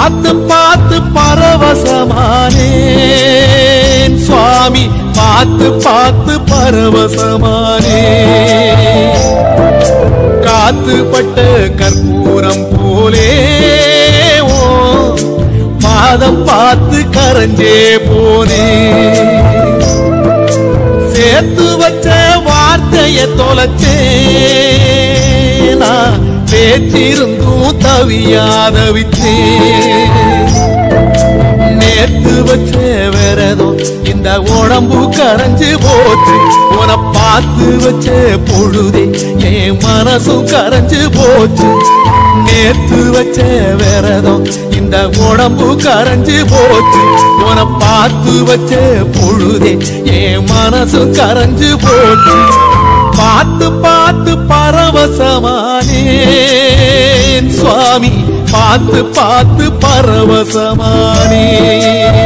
பார்த்து பார்த்து பரவசமானேன் சுவாமி பார்த்து பார்த்து பரவசமானேன் காத்துப்பட்ட கற்பூரம் போலே ஓ பாதம் பார்த்து கரைஞ்சே போனே சேர்த்து வச்ச வார்த்தைய தொலைச்சே நான் பேச்சிருந்தும் தவியாதவிச்சே நேத்து வச்ச விரதம் இந்த உடம்பு கரைஞ்சு போச்சு உன பார்த்து வச்ச பொழுதே என் மனசும் கரைஞ்சு போச்சு நேத்து வச்ச விரதம் இந்த உடம்பு கரைஞ்சு போச்சு உன பார்த்து வச்ச பொழுதே என் மனசும் கரைஞ்சு போச்சு பார்த்து பார்த்து பரவசமானேன் சுவாமி பார்த்து பார்த்து பரவசமானே